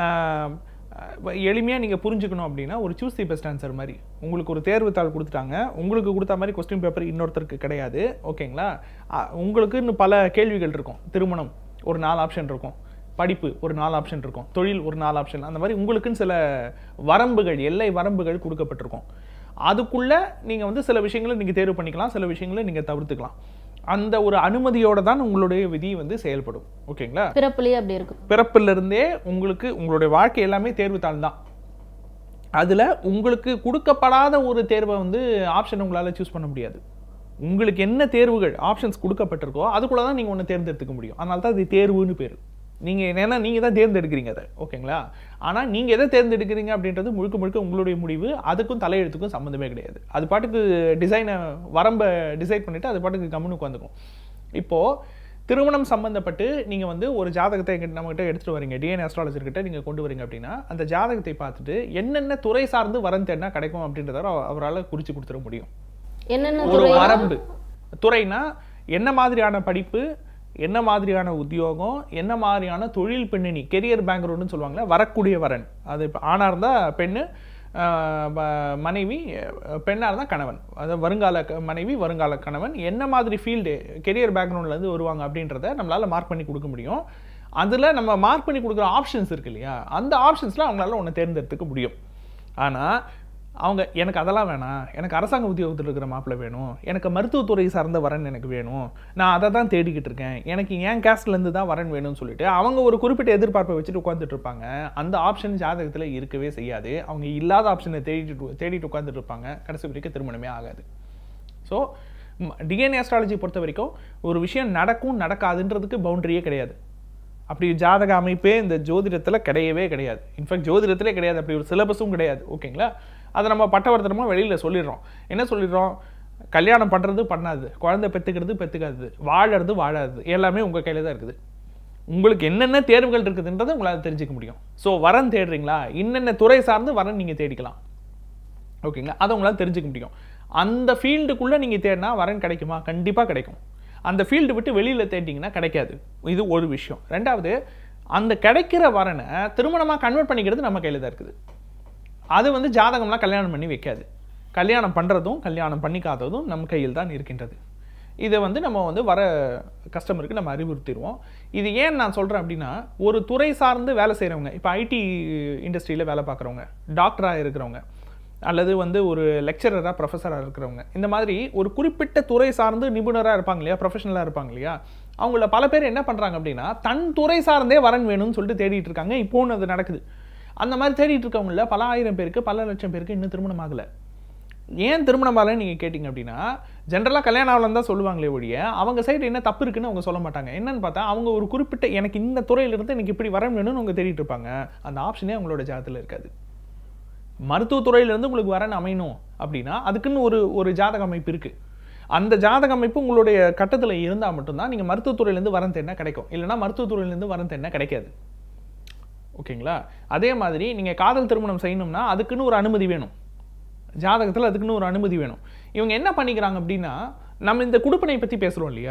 எளிமையாக நீங்கள் புரிஞ்சுக்கணும் அப்படின்னா ஒரு சூஸ் தி பெஸ்ட் ஆன்சர் மாதிரி உங்களுக்கு ஒரு தேர்வு தாள் கொடுத்துட்டாங்க உங்களுக்கு கொடுத்த மாதிரி கொஸ்டின் பேப்பர் இன்னொருத்தருக்கு கிடையாது ஓகேங்களா அஹ் உங்களுக்கு இன்னும் பல கேள்விகள் இருக்கும் திருமணம் ஒரு நாலு ஆப்ஷன் இருக்கும் படிப்பு ஒரு நாலு ஆப்ஷன் இருக்கும் தொழில் ஒரு நாலு ஆப்ஷன் அந்த மாதிரி உங்களுக்குன்னு சில வரம்புகள் எல்லை வரம்புகள் கொடுக்கப்பட்டிருக்கும் அதுக்குள்ள நீங்க வந்து சில விஷயங்களை நீங்க தேர்வு பண்ணிக்கலாம் சில விஷயங்களை நீங்க தவிர்த்துக்கலாம் அந்த ஒரு அனுமதியோட தான் உங்களுடைய விதி வந்து செயல்படும் ஓகேங்களா பிறப்புலயே அப்படி இருக்கும் பிறப்பிலிருந்தே உங்களுக்கு உங்களுடைய வாழ்க்கை எல்லாமே தேர்வுத்தாள் தான் அதுல உங்களுக்கு கொடுக்கப்படாத ஒரு தேர்வை வந்து ஆப்ஷன் உங்களால சூஸ் பண்ண முடியாது உங்களுக்கு என்ன தேர்வுகள் ஆப்ஷன்ஸ் கொடுக்கப்பட்டிருக்கோ அதுக்குள்ள தான் நீங்க ஒன்று தேர்ந்தெடுத்துக்க முடியும் அதனால தான் அது தேர்வுன்னு பேர் நீங்க என்னன்னா நீங்க தான் தேர்ந்தெடுக்கிறீங்க அதை ஓகேங்களா ஆனா நீங்க எதை தேர்ந்தெடுக்கிறீங்க அப்படின்றது முழுக்க முழுக்க உங்களுடைய முடிவு அதுக்கும் தலையெழுத்துக்கும் சம்மந்தமே கிடையாது அது பாட்டுக்கு டிசைனை வரம்பை டிசைட் பண்ணிட்டு அது பாட்டுக்கு கம்முன்னு உட்காந்துக்கும் இப்போ திருமணம் சம்பந்தப்பட்டு நீங்க வந்து ஒரு ஜாதகத்தை எங்கிட்ட நம்மகிட்ட எடுத்துட்டு வரீங்க டிஎன்ஏ அஸ்ட்ராலஜர் கிட்ட நீங்க கொண்டு வரீங்க அப்படின்னா அந்த ஜாதகத்தை பார்த்துட்டு என்னென்ன துறை சார்ந்து வரன் தேடினா கிடைக்கும் அப்படின்றத அவரால் குறிச்சு கொடுத்துட முடியும் என்னென்ன ஒரு துறை வரம்பு துறைனா என்ன மாதிரியான படிப்பு என்ன மாதிரியான உத்தியோகம் என்ன மாதிரியான தொழில் பின்னணி கெரியர் பேக்ரவுண்டுன்னு சொல்லுவாங்களே வரக்கூடிய வரன் அது இப்போ ஆணாக இருந்தால் பெண்ணு ஆஹ் ப- மனைவி பெண்ணாக இருந்தால் கணவன் அதாவது வருங்கால க- மனைவி வருங்கால கணவன் என்ன மாதிரி ஃபீல்டு கெரியர் பேக்ரவுண்ட்லேருந்து வருவாங்க அப்படின்றத நம்மளால் மார்க் பண்ணி கொடுக்க முடியும் அதில் நம்ம மார்க் பண்ணி கொடுக்குற ஆப்ஷன்ஸ் இருக்கு இல்லையா அந்த ஆப்ஷன்ஸில் அவங்களால ஒன்று தேர்ந்தெடுத்துக்க முடியும் ஆனால் அவங்க எனக்கு அதெல்லாம் வேணாம் எனக்கு அரசாங்க உத்தியோகத்தில் இருக்கிற மாப்பிள்ளை வேணும் எனக்கு மருத்துவத்துறை சார்ந்த வரன் எனக்கு வேணும் நான் அதை தான் தேடிக்கிட்டு இருக்கேன் எனக்கு என் கேஸ்ட்லேருந்து தான் வரன் வேணும்னு சொல்லிட்டு அவங்க ஒரு குறிப்பிட்ட எதிர்பார்ப்பை வச்சுட்டு உட்காந்துட்டு இருப்பாங்க அந்த ஆப்ஷன் ஜாதகத்தில் இருக்கவே செய்யாது அவங்க இல்லாத ஆப்ஷனை தேடிட்டு தேடிட்டு உட்காந்துட்டு இருப்பாங்க கடைசி வரைக்கும் திருமணமே ஆகாது ஸோ டிஎன்ஏ அஸ்ட்ராலஜி பொறுத்த வரைக்கும் ஒரு விஷயம் நடக்கும் நடக்காதுன்றதுக்கு பவுண்டரியே கிடையாது அப்படி ஜாதக அமைப்பே இந்த ஜோதிடத்தில் கிடையவே கிடையாது இன்ஃபேக்ட் ஜோதிடத்திலே கிடையாது அப்படி ஒரு சிலபஸும் கிடையாது ஓகேங்களா அதை நம்ம பட்டவர்த்தனமாக வெளியில் சொல்லிடுறோம் என்ன சொல்லிடுறோம் கல்யாணம் பண்ணுறது பண்ணாது குழந்தை பெற்றுக்கிறது பெற்றுக்காது வாழறது வாழாது எல்லாமே உங்கள் கையில் தான் இருக்குது உங்களுக்கு என்னென்ன தேர்வுகள் இருக்குதுன்றதை உங்களால் தெரிஞ்சுக்க முடியும் ஸோ வரன் தேடுறீங்களா இன்னென்ன துறை சார்ந்து வரன் நீங்கள் தேடிக்கலாம் ஓகேங்களா அதை உங்களால் தெரிஞ்சுக்க முடியும் அந்த ஃபீல்டுக்குள்ளே நீங்கள் தேடினா வரன் கிடைக்குமா கண்டிப்பாக கிடைக்கும் அந்த ஃபீல்டு விட்டு வெளியில் தேடிங்கன்னா கிடைக்காது இது ஒரு விஷயம் ரெண்டாவது அந்த கிடைக்கிற வரனை திருமணமாக கன்வெர்ட் பண்ணிக்கிறது நம்ம கையில் தான் இருக்குது அது வந்து ஜாதகம்லாம் கல்யாணம் பண்ணி வைக்காது கல்யாணம் பண்ணுறதும் கல்யாணம் பண்ணிக்காததும் நம்ம கையில் தான் இருக்கின்றது இதை வந்து நம்ம வந்து வர கஸ்டமருக்கு நம்ம அறிவுறுத்திடுவோம் இது ஏன் நான் சொல்கிறேன் அப்படின்னா ஒரு துறை சார்ந்து வேலை செய்கிறவங்க இப்போ ஐடி இண்டஸ்ட்ரியில் வேலை பார்க்குறவங்க டாக்டராக இருக்கிறவங்க அல்லது வந்து ஒரு லெக்சரராக ப்ரொஃபஸராக இருக்கிறவங்க இந்த மாதிரி ஒரு குறிப்பிட்ட துறை சார்ந்து நிபுணராக இருப்பாங்க இல்லையா ப்ரொஃபஷனலாக இருப்பாங்க இல்லையா அவங்கள பல பேர் என்ன பண்ணுறாங்க அப்படின்னா தன் துறை சார்ந்தே வரன் வேணும்னு சொல்லிட்டு தேடிட்டு இருக்காங்க இப்போன்னு அது நடக்குது அந்த மாதிரி தேடிட்டு இருக்கவங்கள பல ஆயிரம் பேருக்கு பல லட்சம் பேருக்கு இன்னும் திருமணம் ஆகலை ஏன் திருமணம் ஆகலைன்னு நீங்கள் கேட்டிங்க அப்படின்னா ஜென்ரலாக கல்யாணம் ஆகலன்னு தான் சொல்லுவாங்களே ஒழிய அவங்க சைடு என்ன தப்பு இருக்குன்னு அவங்க சொல்ல மாட்டாங்க என்னன்னு பார்த்தா அவங்க ஒரு குறிப்பிட்ட எனக்கு இந்த துறையிலிருந்து எனக்கு இப்படி வரன் வேணும்னு அவங்க தேடிட்டு இருப்பாங்க அந்த ஆப்ஷனே அவங்களோட ஜாதத்தில் இருக்காது மருத்துவத்துறையிலேருந்து உங்களுக்கு வரன் அமையணும் அப்படின்னா அதுக்குன்னு ஒரு ஒரு ஜாதக அமைப்பு இருக்குது அந்த ஜாதக அமைப்பு உங்களுடைய கட்டத்தில் இருந்தால் மட்டும்தான் நீங்கள் மருத்துவத்துறையிலேருந்து வரன் தேடினா கிடைக்கும் இல்லைன்னா மருத்துவத்துறையிலேருந்து வரன் தேடினா கிடைக்காது ஓகேங்களா அதே மாதிரி நீங்கள் காதல் திருமணம் செய்யணும்னா அதுக்குன்னு ஒரு அனுமதி வேணும் ஜாதகத்தில் அதுக்குன்னு ஒரு அனுமதி வேணும் இவங்க என்ன பண்ணிக்கிறாங்க அப்படின்னா நம்ம இந்த குடுப்பனை பற்றி பேசுகிறோம் இல்லையா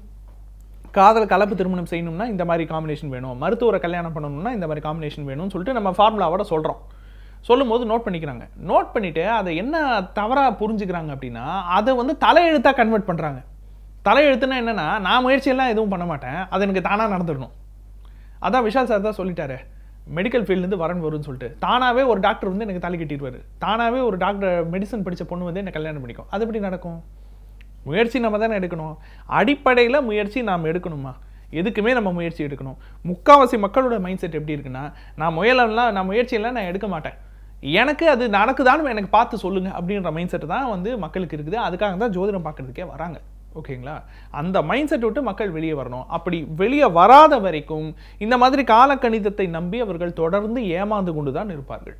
காதல் கலப்பு திருமணம் செய்யணும்னா இந்த மாதிரி காம்பினேஷன் வேணும் மருத்துவரை கல்யாணம் பண்ணணும்னா இந்த மாதிரி காம்பினேஷன் வேணும்னு சொல்லிட்டு நம்ம ஃபார்முலாவோட சொல்கிறோம் சொல்லும்போது நோட் பண்ணிக்கிறாங்க நோட் பண்ணிவிட்டு அதை என்ன தவறாக புரிஞ்சுக்கிறாங்க அப்படின்னா அதை வந்து தலையெழுத்தாக கன்வெர்ட் பண்ணுறாங்க தலையெழுத்துனா என்னென்னா நான் முயற்சியெல்லாம் எதுவும் பண்ண மாட்டேன் அது எனக்கு தானாக நடந்துடணும் அதான் விஷால் சார் தான் சொல்லிட்டாரு மெடிக்கல் ஃபீல்ட்லேருந்து வரன் வரும்னு சொல்லிட்டு தானாகவே ஒரு டாக்டர் வந்து எனக்கு தாலி கட்டிடுவார் தானாகவே ஒரு டாக்டர் மெடிசன் படித்த பொண்ணு வந்து என்ன கல்யாணம் பண்ணிக்கும் அது எப்படி நடக்கும் முயற்சி நம்ம தானே எடுக்கணும் அடிப்படையில் முயற்சி நாம் எடுக்கணுமா எதுக்குமே நம்ம முயற்சி எடுக்கணும் முக்காவாசி மக்களோட மைண்ட் செட் எப்படி இருக்குன்னா நான் முயலெல்லாம் நான் முயற்சியெல்லாம் நான் எடுக்க மாட்டேன் எனக்கு அது நடக்குதான்னு எனக்கு பார்த்து சொல்லுங்க அப்படின்ற மைண்ட் செட் தான் வந்து மக்களுக்கு இருக்குது அதுக்காக தான் ஜோதிடம் பார்க்கறதுக்கே வராங்க ஓகேங்களா அந்த மைண்ட் செட் விட்டு மக்கள் வெளியே வரணும் அப்படி வெளியே வராத வரைக்கும் இந்த மாதிரி காலக்கணிதத்தை நம்பி அவர்கள் தொடர்ந்து ஏமாந்து கொண்டு தான் இருப்பார்கள்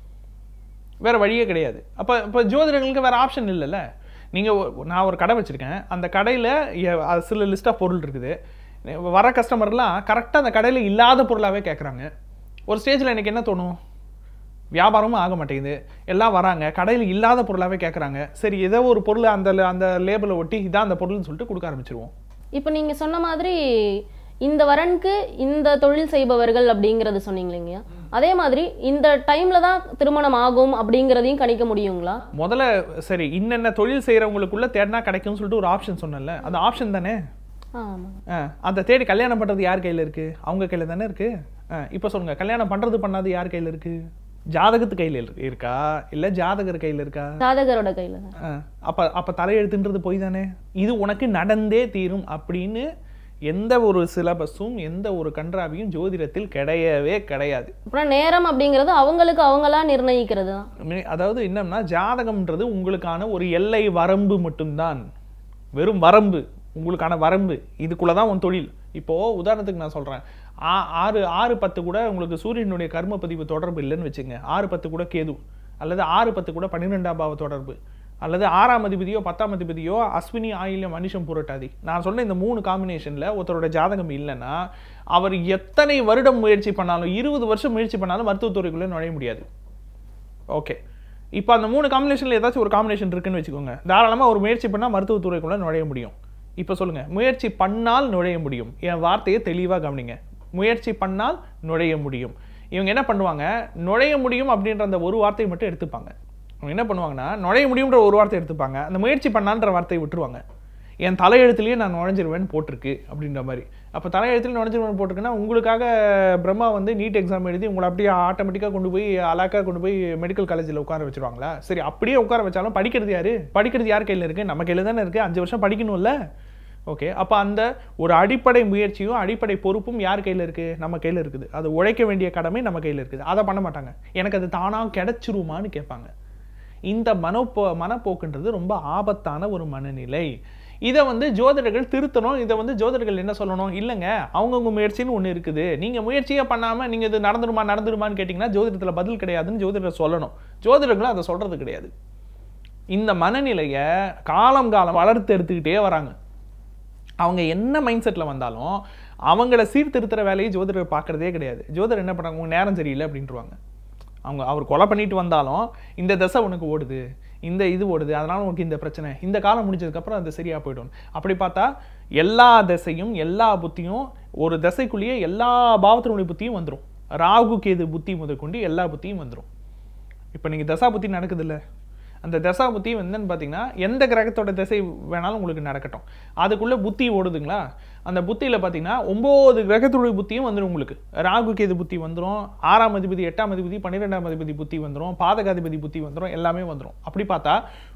வேற வழியே கிடையாது அப்போ இப்போ ஜோதிடர்களுக்கு வேற ஆப்ஷன் இல்லைல்ல நீங்கள் நான் ஒரு கடை வச்சுருக்கேன் அந்த கடையில் சில லிஸ்ட் ஆஃப் பொருள் இருக்குது வர கஸ்டமர்லாம் கரெக்டாக அந்த கடையில் இல்லாத பொருளாகவே கேட்குறாங்க ஒரு ஸ்டேஜில் எனக்கு என்ன தோணும் வியாபாரமும் ஆக மாட்டேங்குது எல்லாம் வராங்க கடையில் இல்லாத பொருளாகவே கேட்குறாங்க சரி ஏதோ ஒரு பொருள் அந்த அந்த லேபிளை ஒட்டி இதான் அந்த பொருள்னு சொல்லிட்டு கொடுக்க ஆரம்பிச்சிருவோம் இப்போ நீங்க சொன்ன மாதிரி இந்த வரனுக்கு இந்த தொழில் செய்பவர்கள் அப்படிங்கறது சொன்னீங்க இல்லைங்கய்யா அதே மாதிரி இந்த டைம்ல தான் திருமணம் ஆகும் அப்படிங்கறதையும் கணிக்க முடியுங்களா முதல்ல சரி இன்னென்ன தொழில் செய்கிறவங்களுக்குள்ள தேடினா கிடைக்கும்னு சொல்லிட்டு ஒரு ஆப்ஷன் சொன்னேன்ல அந்த ஆப்ஷன் தானே ஆமா ஆ, அந்த தேடி கல்யாணம் பண்ணுறது யார் கையில் இருக்குது அவங்க கையில் தானே இருக்குது இப்போ சொல்லுங்க கல்யாணம் பண்ணுறது பண்ணாது யார் கையில் இருக்குது ஜாதகத்து கையில் இருக்கா இல்லை ஜாதகர் கையில் இருக்கா ஜாதகரோட கையில தான் ஆ, அப்ப அப்ப தலையெழுத்துன்றது போய் தானே இது உனக்கு நடந்தே தீரும் அப்படின்னு எந்த ஒரு சிலபஸும் எந்த ஒரு கன்றாவியும் ஜோதிடத்தில் கிடையவே கிடையாது அப்புறம் நேரம் அப்படிங்கிறது அவங்களுக்கு அவங்களா நிர்ணயிக்கிறது தான் மே- அதாவது என்னன்னா ஜாதகம்ன்றது உங்களுக்கான ஒரு எல்லை வரம்பு மட்டும்தான் வெறும் வரம்பு உங்களுக்கான வரம்பு இதுக்குள்ள தான் உன் தொழில் இப்போ உதாரணத்துக்கு நான் சொல்றேன் ஆ- ஆறு ஆறு பத்து கூட உங்களுக்கு சூரியனுடைய கர்ம பதிவு தொடர்பு இல்லைன்னு வச்சுங்க ஆறு பத்து கூட கேது அல்லது ஆறு பத்து கூட பன்னிரெண்டாம் பாவ தொடர்பு அல்லது ஆறாம் அதிபதியோ பத்தாம் அதிபதியோ அஸ்வினி ஆயில்யம் மனுஷம் புரட்டாதி நான் சொன்ன இந்த மூணு காம்பினேஷன்ல ஒருத்தரோட ஜாதகம் இல்லைன்னா அவர் எத்தனை வருடம் முயற்சி பண்ணாலும் இருபது வருஷம் முயற்சி பண்ணாலும் மருத்துவத்துறைக்குள்ளே நுழைய முடியாது ஓகே இப்போ அந்த மூணு காம்பினேஷனில் ஏதாச்சும் ஒரு காம்பினேஷன் இருக்குன்னு வச்சுக்கோங்க தாராளமாக ஒரு முயற்சி பண்ணால் மருத்துவத்துறைக்குள்ளே நுழைய முடியும் இப்போ சொல்லுங்க முயற்சி பண்ணால் நுழைய முடியும் என் வார்த்தையை தெளிவாக கவனிங்க முயற்சி பண்ணால் நுழைய முடியும் இவங்க என்ன பண்ணுவாங்க நுழைய முடியும் அப்படின்ற அந்த ஒரு வார்த்தையை மட்டும் எடுத்துப்பாங்க அவங்க என்ன பண்ணுவாங்கன்னா நுழைய முடியும்ன்ற ஒரு வார்த்தை எடுத்துப்பாங்க அந்த முயற்சி பண்ணான்ற வார்த்தையை விட்டுருவாங்க என் தலையெழுத்துலேயே நான் நுழைஞ்சிருவேன்னு போட்டிருக்கு அப்படின்ற மாதிரி அப்போ தலையெழுத்துல நுழைஞ்சிருவேன் போட்டிருக்குன்னா உங்களுக்காக பிரம்மா வந்து நீட் எக்ஸாம் எழுதி உங்களை அப்படியே ஆட்டோமேட்டிக்காக கொண்டு போய் அலாக்கா கொண்டு போய் மெடிக்கல் காலேஜில் உட்கார வச்சிருவாங்களா சரி அப்படியே உட்கார வச்சாலும் படிக்கிறது யாரு படிக்கிறது யார் கையில் இருக்குது நம்ம கையில் தானே இருக்குது அஞ்சு வருஷம் படிக்கணும்ல ஓகே அப்போ அந்த ஒரு அடிப்படை முயற்சியும் அடிப்படை பொறுப்பும் யார் கையில் இருக்குது நம்ம கையில் இருக்குது அது உழைக்க வேண்டிய கடமை நம்ம கையில் இருக்குது அதை பண்ண மாட்டாங்க எனக்கு அது தானாக கிடைச்சிருமான்னு கேட்பாங்க இந்த மனப்போ மனப்போக்குன்றது ரொம்ப ஆபத்தான ஒரு மனநிலை இதை வந்து ஜோதிடர்கள் திருத்தணும் இதை வந்து ஜோதிடர்கள் என்ன சொல்லணும் இல்லைங்க அவங்கவுங்க முயற்சின்னு ஒன்று இருக்குது நீங்கள் முயற்சியே பண்ணாமல் நீங்கள் இது நடந்துருமா நடந்துருமான்னு கேட்டிங்கன்னா ஜோதிடத்தில் பதில் கிடையாதுன்னு ஜோதிடர் சொல்லணும் ஜோதிடர்களும் அதை சொல்கிறது கிடையாது இந்த மனநிலையை காலம் காலம் வளர்த்து எடுத்துக்கிட்டே வராங்க அவங்க என்ன மைண்ட் செட்டில் வந்தாலும் அவங்கள சீர்திருத்துற வேலையை ஜோதிடர் பார்க்குறதே கிடையாது ஜோதிடர் என்ன பண்ணுறாங்க உங்க நேரம் சரியில்லை அப்படின்ட்டுருவாங்க அவங்க அவர் கொலை பண்ணிட்டு வந்தாலும் இந்த தசை உனக்கு ஓடுது இந்த இது ஓடுது அதனால உனக்கு இந்த பிரச்சனை இந்த காலம் முடிஞ்சதுக்கப்புறம் அது சரியாக போயிடும் அப்படி பார்த்தா எல்லா திசையும் எல்லா புத்தியும் ஒரு திசைக்குள்ளேயே எல்லா பாவத்தினுடைய புத்தியும் வந்துடும் ராகு கேது புத்தி முதற்கொண்டு எல்லா புத்தியும் வந்துடும் இப்போ நீங்கள் தசா புத்தி நடக்குதுல்ல அந்த தசா புத்தி வந்துன்னு பார்த்தீங்கன்னா எந்த கிரகத்தோட திசை வேணாலும் உங்களுக்கு நடக்கட்டும் அதுக்குள்ளே புத்தி ஓடுதுங்களா அந்த புத்தியில் பார்த்தீங்கன்னா ஒம்பது கிரகத்துடைய புத்தியும் வந்துடும் உங்களுக்கு ராகு கேது புத்தி வந்துடும் ஆறாம் அதிபதி எட்டாம் அதிபதி பன்னிரெண்டாம் அதிபதி புத்தி வந்துடும் பாதகாதிபதி புத்தி வந்துடும் எல்லாமே வந்துடும் அப்படி பார்த்தா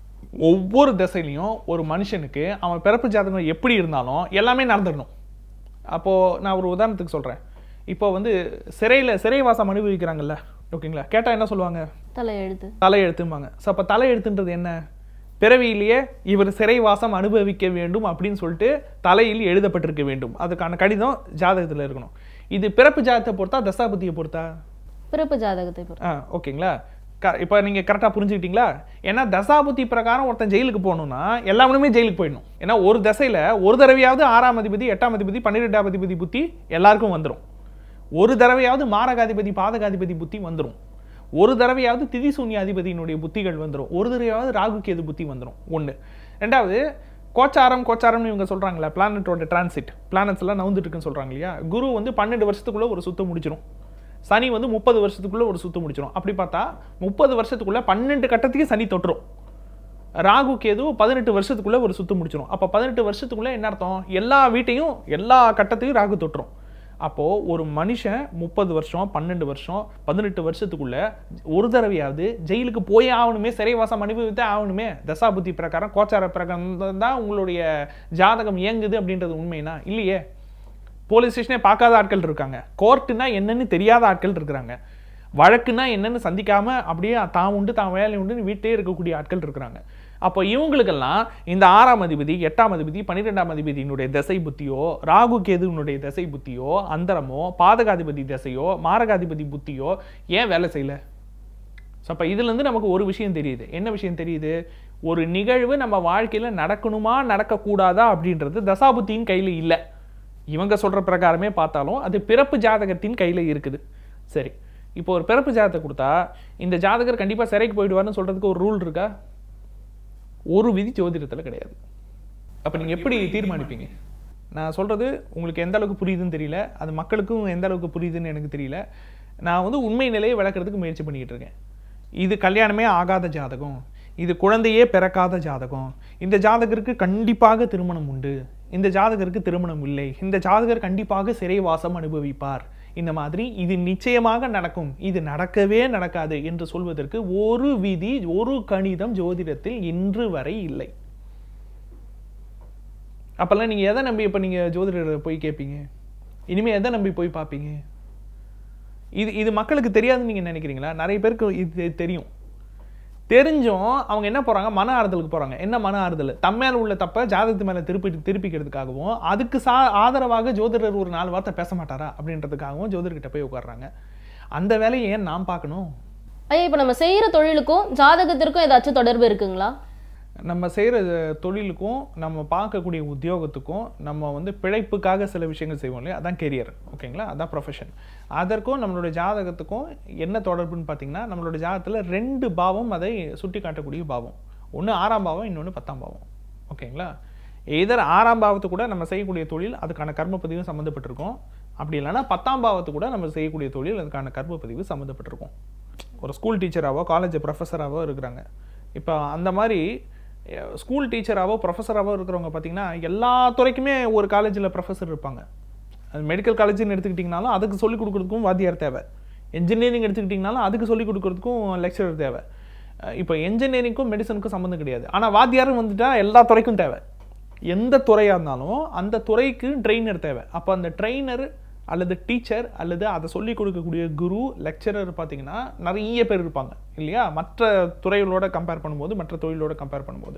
ஒவ்வொரு திசையிலையும் ஒரு மனுஷனுக்கு அவன் பிறப்பு ஜாதகம் எப்படி இருந்தாலும் எல்லாமே நடந்துடணும் அப்போது நான் ஒரு உதாரணத்துக்கு சொல்கிறேன் இப்போ வந்து சிறையில் சிறைவாசம் அனுபவிக்கிறாங்கல்ல ஓகேங்களா கேட்டால் என்ன சொல்லுவாங்க தலையெழுத்து தலையெழுத்தும்பாங்க ஸோ அப்போ தலையெழுத்துன்றது என்ன பிறவியிலேயே இவர் சிறைவாசம் அனுபவிக்க வேண்டும் அப்படின்னு சொல்லிட்டு தலையில் எழுதப்பட்டிருக்க வேண்டும் அதுக்கான கடிதம் ஜாதகத்தில் இருக்கணும் இது பிறப்பு ஜாதகத்தை பொறுத்தா தசாபதியை பொறுத்தா பிறப்பு ஜாதகத்தை பொறுத்து ஆ ஓகேங்களா க இப்போ நீங்கள் கரெக்டாக புரிஞ்சுக்கிட்டீங்களா ஏன்னா தசாபுத்தி பிரகாரம் ஒருத்தன் ஜெயிலுக்கு போகணும்னா எல்லாமே ஜெயிலுக்கு போயிடணும் ஏன்னா ஒரு தசையில் ஒரு தடவையாவது ஆறாம் அதிபதி எட்டாம் அதிபதி பன்னிரெண்டாம் அதிபதி புத்தி எல்லாருக்கும் வந்துடும் ஒரு தடவையாவது மாரகாதிபதி பாதகாதிபதி புத்தி வந்துடும் ஒரு தடவையாவது திதிசூன்ய அதிபதியினுடைய புத்திகள் வந்துடும் ஒரு தடவையாவது ராகு கேது புத்தி வந்துடும் ஒன்று ரெண்டாவது கோச்சாரம் கோச்சாரம்னு இவங்க சொல்கிறாங்களா பிளானட்டோட டிரான்சிட் பிளானட்ஸ் எல்லாம் நவுந்துட்டு இருக்குன்னு சொல்கிறாங்க இல்லையா குரு வந்து பன்னெண்டு வருஷத்துக்குள்ள ஒரு சுத்தம் முடிச்சிடும் சனி வந்து முப்பது வருஷத்துக்குள்ள ஒரு சுத்தம் முடிச்சிடும் அப்படி பார்த்தா முப்பது வருஷத்துக்குள்ள பன்னெண்டு கட்டத்தையும் சனி தொட்டுரும் ராகு கேது பதினெட்டு வருஷத்துக்குள்ள ஒரு சுத்தம் முடிச்சிடும் அப்போ பதினெட்டு வருஷத்துக்குள்ள என்ன அர்த்தம் எல்லா வீட்டையும் எல்லா கட்டத்தையும் ராகு தொட்டுரும் அப்போது ஒரு மனுஷன் முப்பது வருஷம் பன்னெண்டு வருஷம் பதினெட்டு வருஷத்துக்குள்ள ஒரு தடவையாவது ஜெயிலுக்கு போய் ஆகணுமே சிறைவாசம் அனுபவித்தே ஆகணுமே தசாபுத்தி பிரகாரம் கோச்சார பிரகாரம் தான் உங்களுடைய ஜாதகம் இயங்குது அப்படின்றது உண்மைனா இல்லையே போலீஸ் ஸ்டேஷனே பார்க்காத ஆட்கள் இருக்காங்க கோர்ட்டுனா என்னன்னு தெரியாத ஆட்கள் இருக்கிறாங்க வழக்குனா என்னன்னு சந்திக்காம அப்படியே தான் உண்டு தான் வேலை உண்டுன்னு வீட்டிலே இருக்கக்கூடிய ஆட்கள் இருக்கிறாங்க அப்போ இவங்களுக்கெல்லாம் இந்த ஆறாம் அதிபதி எட்டாம் அதிபதி பன்னிரெண்டாம் அதிபதியினுடைய திசை புத்தியோ ராகு கேதுனுடைய திசை புத்தியோ அந்தரமோ பாதகாதிபதி திசையோ மாரகாதிபதி புத்தியோ ஏன் வேலை செய்யல ஸோ அப்போ இதுலேருந்து நமக்கு ஒரு விஷயம் தெரியுது என்ன விஷயம் தெரியுது ஒரு நிகழ்வு நம்ம வாழ்க்கையில் நடக்கணுமா நடக்கக்கூடாதா அப்படின்றது தசாபுத்தியின் கையில் இல்லை இவங்க சொல்கிற பிரகாரமே பார்த்தாலும் அது பிறப்பு ஜாதகத்தின் கையில் இருக்குது சரி இப்போ ஒரு பிறப்பு ஜாதகத்தை கொடுத்தா இந்த ஜாதகர் கண்டிப்பாக சிறைக்கு போயிடுவார்னு சொல்கிறதுக்கு ஒரு ரூல் இருக்கா ஒரு விதி ஜோதிடத்தில் கிடையாது அப்போ நீங்கள் எப்படி தீர்மானிப்பீங்க நான் சொல்கிறது உங்களுக்கு எந்த அளவுக்கு புரியுதுன்னு தெரியல அது மக்களுக்கும் எந்த அளவுக்கு புரியுதுன்னு எனக்கு தெரியல நான் வந்து உண்மை நிலையை விளக்குறதுக்கு முயற்சி பண்ணிக்கிட்டு இருக்கேன் இது கல்யாணமே ஆகாத ஜாதகம் இது குழந்தையே பிறக்காத ஜாதகம் இந்த ஜாதகருக்கு கண்டிப்பாக திருமணம் உண்டு இந்த ஜாதகருக்கு திருமணம் இல்லை இந்த ஜாதகர் கண்டிப்பாக சிறைவாசம் அனுபவிப்பார் இந்த மாதிரி இது நிச்சயமாக நடக்கும் இது நடக்கவே நடக்காது என்று சொல்வதற்கு ஒரு விதி ஒரு கணிதம் ஜோதிடத்தில் இன்று வரை இல்லை அப்பெல்லாம் நீங்க எதை நம்பி இப்ப நீங்க ஜோதிடரை போய் கேட்பீங்க இனிமே எதை நம்பி போய் பார்ப்பீங்க இது இது மக்களுக்கு தெரியாதுன்னு நீங்க நினைக்கிறீங்களா நிறைய பேருக்கு இது தெரியும் தெரிஞ்சும் அவங்க என்ன போறாங்க மன ஆறுதலுக்கு போறாங்க என்ன மன ஆறுதல் தம் மேல உள்ள தப்ப ஜாதகத்து மேல திருப்பி திருப்பிக்கிறதுக்காகவும் அதுக்கு சா ஆதரவாக ஜோதிடர் ஒரு நாலு வார்த்தை பேச மாட்டாரா அப்படின்றதுக்காகவும் ஜோதிடர்கிட்ட போய் உட்கார்றாங்க அந்த வேலையை ஏன் நான் பார்க்கணும் ஐயா இப்போ நம்ம செய்யற தொழிலுக்கும் ஜாதகத்திற்கும் ஏதாச்சும் தொடர்பு இருக்குங்களா நம்ம செய்கிற தொழிலுக்கும் நம்ம பார்க்கக்கூடிய உத்தியோகத்துக்கும் நம்ம வந்து பிழைப்புக்காக சில விஷயங்கள் செய்வோம் இல்லையா அதான் கெரியர் ஓகேங்களா அதான் ப்ரொஃபஷன் அதற்கும் நம்மளுடைய ஜாதகத்துக்கும் என்ன தொடர்புன்னு பார்த்தீங்கன்னா நம்மளோட ஜாதகத்தில் ரெண்டு பாவம் அதை சுட்டி காட்டக்கூடிய பாவம் ஒன்று ஆறாம் பாவம் இன்னொன்று பத்தாம் பாவம் ஓகேங்களா எதர் ஆறாம் பாவத்து கூட நம்ம செய்யக்கூடிய தொழில் அதுக்கான கர்ம பதிவும் சம்மந்தப்பட்டிருக்கும் அப்படி இல்லைன்னா பத்தாம் பாவத்து கூட நம்ம செய்யக்கூடிய தொழில் அதுக்கான கர்ம பதிவு சம்மந்தப்பட்டிருக்கும் ஒரு ஸ்கூல் டீச்சராகவோ காலேஜ் ப்ரொஃபஸராகவோ இருக்கிறாங்க இப்போ அந்த மாதிரி அஹ், ஸ்கூல் டீச்சராகவோ ப்ரொஃபஸராகவோ இருக்கிறவங்க பார்த்தீங்கன்னா எல்லா துறைக்குமே ஒரு காலேஜில் ப்ரொஃபஸர் இருப்பாங்க அது மெடிக்கல் காலேஜ்னு எடுத்துக்கிட்டிங்கனாலும் அதுக்கு சொல்லிக் கொடுக்குறதுக்கும் வாத்தியார் தேவை என்ஜினியரிங் எடுத்துக்கிட்டிங்கனாலும் அதுக்கு சொல்லிக் கொடுக்குறதுக்கும் லெக்சரர் தேவை அஹ் இப்போ என்ஜினியரிங்க்கும் மெடிசனுக்கும் சம்மந்தம் கிடையாது ஆனால் வாத்தியாரும் வந்துட்டா எல்லா துறைக்கும் தேவை எந்த துறையாக இருந்தாலும் அந்த துறைக்கு ட்ரெயினர் தேவை அப்போ அந்த ட்ரெயினர் அல்லது டீச்சர் அல்லது அதை சொல்லிக் கொடுக்கக்கூடிய குரு லெக்சரர் பார்த்தீங்கன்னா நிறைய பேர் இருப்பாங்க இல்லையா மற்ற துறைகளோட கம்பேர் பண்ணும்போது மற்ற தொழிலோட கம்பேர் பண்ணும்போது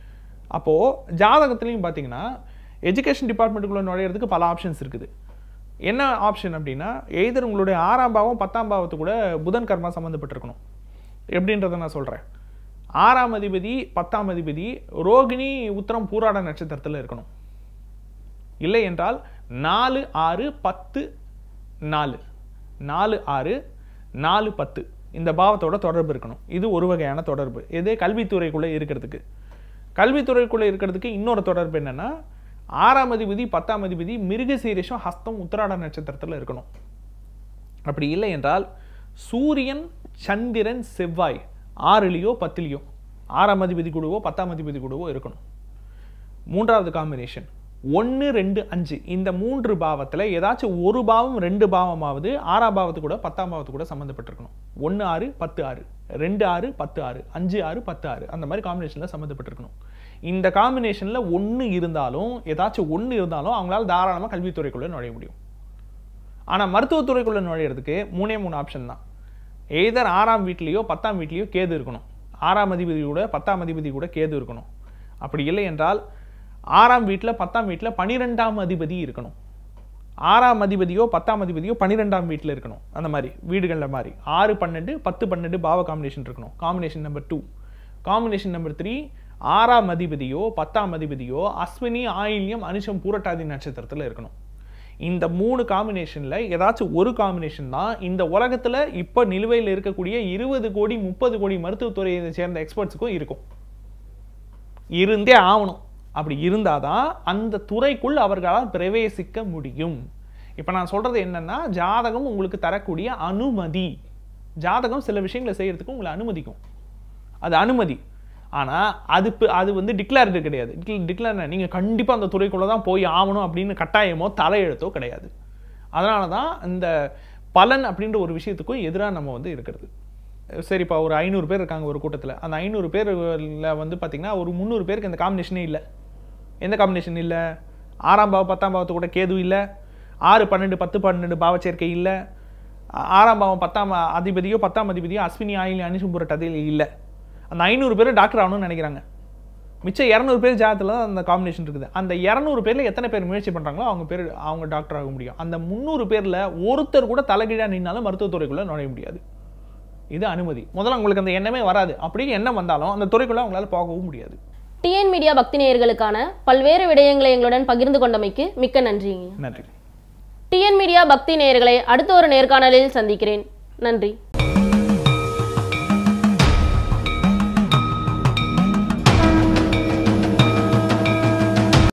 அப்போது ஜாதகத்துலேயும் பார்த்தீங்கன்னா எஜுகேஷன் டிபார்ட்மெண்ட்டுக்குள்ளே நுழையிறதுக்கு பல ஆப்ஷன்ஸ் இருக்குது என்ன ஆப்ஷன் அப்படின்னா எய்தர் உங்களுடைய ஆறாம் பாவம் பத்தாம் பாவத்து கூட புதன் கர்மா சம்மந்தப்பட்டிருக்கணும் எப்படின்றத நான் சொல்கிறேன் ஆறாம் அதிபதி பத்தாம் அதிபதி ரோகிணி உத்தரம் பூராட நட்சத்திரத்தில் இருக்கணும் இல்லை என்றால் நாலு ஆறு பத்து நாலு நாலு ஆறு நாலு பத்து இந்த பாவத்தோட தொடர்பு இருக்கணும் இது ஒரு வகையான தொடர்பு இது கல்வித்துறைக்குள்ளே இருக்கிறதுக்கு கல்வித்துறைக்குள்ளே இருக்கிறதுக்கு இன்னொரு தொடர்பு என்னன்னா ஆறாம் அதிபதி பத்தாம் அதிபதி மிருகசீரிஷம் ஹஸ்தம் உத்திராட நட்சத்திரத்தில் இருக்கணும் அப்படி இல்லை என்றால் சூரியன் சந்திரன் செவ்வாய் ஆறுலேயோ பத்துலேயோ ஆறாம் அதிபதி கூடவோ பத்தாம் அதிபதி கூடவோ இருக்கணும் மூன்றாவது காம்பினேஷன் ஒன்று ரெண்டு அஞ்சு இந்த மூன்று பாவத்தில் ஏதாச்சும் ஒரு பாவம் ரெண்டு பாவமாவது ஆறாம் பாவத்து கூட பத்தாம் பாவத்து கூட சம்மந்தப்பட்டிருக்கணும் ஒன்று ஆறு பத்து ஆறு ரெண்டு ஆறு பத்து ஆறு அஞ்சு ஆறு பத்து ஆறு அந்த மாதிரி காம்பினேஷனில் சம்மந்தப்பட்டிருக்கணும் இந்த காம்பினேஷனில் ஒன்று இருந்தாலும் ஏதாச்சும் ஒன்று இருந்தாலும் அவங்களால தாராளமாக கல்வித்துறைக்குள்ளே நுழைய முடியும் ஆனால் மருத்துவத்துறைக்குள்ளே நுழையிறதுக்கு மூணே மூணு ஆப்ஷன் தான் எய்தர் ஆறாம் வீட்லேயோ பத்தாம் வீட்லேயோ கேது இருக்கணும் ஆறாம் அதிபதி கூட பத்தாம் அதிபதி கூட கேது இருக்கணும் அப்படி இல்லை என்றால் ஆறாம் வீட்டில் பத்தாம் வீட்டில் பனிரெண்டாம் அதிபதி இருக்கணும் ஆறாம் அதிபதியோ பத்தாம் அதிபதியோ பன்னிரெண்டாம் வீட்டில் இருக்கணும் அந்த மாதிரி வீடுகளில் மாதிரி ஆறு பன்னெண்டு பத்து பன்னெண்டு பாவ காம்பினேஷன் இருக்கணும் combination number two combination number three ஆறாம் அதிபதியோ பத்தாம் அதிபதியோ அஸ்வினி ஆயில்யம் அனுஷம் பூரட்டாதி நட்சத்திரத்தில் இருக்கணும் இந்த மூணு காம்பினேஷனில் ஏதாச்சும் ஒரு காம்பினேஷன் தான் இந்த உலகத்தில் இப்போ நிலுவையில் இருக்கக்கூடிய இருபது கோடி முப்பது கோடி மருத்துவத்துறையை சேர்ந்த எக்ஸ்பர்ட்ஸுக்கும் இருக்கும் இருந்தே ஆகணும் அப்படி இருந்தால் தான் அந்த துறைக்குள் அவர்களால் பிரவேசிக்க முடியும் இப்போ நான் சொல்கிறது என்னன்னா ஜாதகம் உங்களுக்கு தரக்கூடிய அனுமதி ஜாதகம் சில விஷயங்களை செய்யறதுக்கு உங்களை அனுமதிக்கும் அது அனுமதி ஆனால் அது ப- அது வந்து டிக்ளேர்டு கிடையாது டிக்ளேர் நீங்கள் கண்டிப்பாக அந்த துறைக்குள்ளே தான் போய் ஆகணும் அப்படின்னு கட்டாயமோ தலையெழுத்தோ கிடையாது அதனால தான் இந்த பலன் அப்படின்ற ஒரு விஷயத்துக்கும் எதிராக நம்ம வந்து இருக்கிறது சரிப்பா ஒரு ஐநூறு பேர் இருக்காங்க ஒரு கூட்டத்தில் அந்த ஐநூறு பேர்ல வந்து பார்த்திங்கன்னா ஒரு முந்நூறு பேருக்கு இந்த காம்பினேஷனே இல்லை எந்த காம்பினேஷன் இல்லை ஆறாம் பாவம் பத்தாம் பாவத்து கூட கேது இல்லை ஆறு பன்னெண்டு பத்து பன்னெண்டு பாவச்சேர்க்கை இல்லை ஆ- ஆறாம் பாவம் பத்தாம் அதிபதியோ பத்தாம் அதிபதியோ அஸ்வினி ஆயில் அனிசும்புர டதில் இல்லை அந்த ஐநூறு பேர் டாக்டர் ஆகணும்னு நினைக்கிறாங்க மிச்சம் இரநூறு பேர் ஜாதத்தில் தான் அந்த காம்பினேஷன் இருக்குது அந்த இரநூறு பேரில் எத்தனை பேர் முயற்சி பண்ணுறாங்களோ அவங்க பேர் அவங்க டாக்டர் ஆக முடியும் அந்த முந்நூறு பேரில் ஒருத்தர் கூட தலைகீழாக நின்னாலும் மருத்துவத்துறைக்குள்ளே நுழைய முடியாது இது அனுமதி முதல்ல உங்களுக்கு அந்த எண்ணமே வராது அப்படி எண்ணம் வந்தாலும் அந்த துறைக்குள்ளே அவங்களால போகவும் முடியாது டிஎன் மீடியா பக்தி நேயர்களுக்கான பல்வேறு விடயங்களை எங்களுடன் பகிர்ந்து கொண்டமைக்கு மிக்க நன்றிங்க நன்றி டிஎன் மீடியா பக்தி நேயர்களை அடுத்த ஒரு நேர்காணலில் சந்திக்கிறேன் நன்றி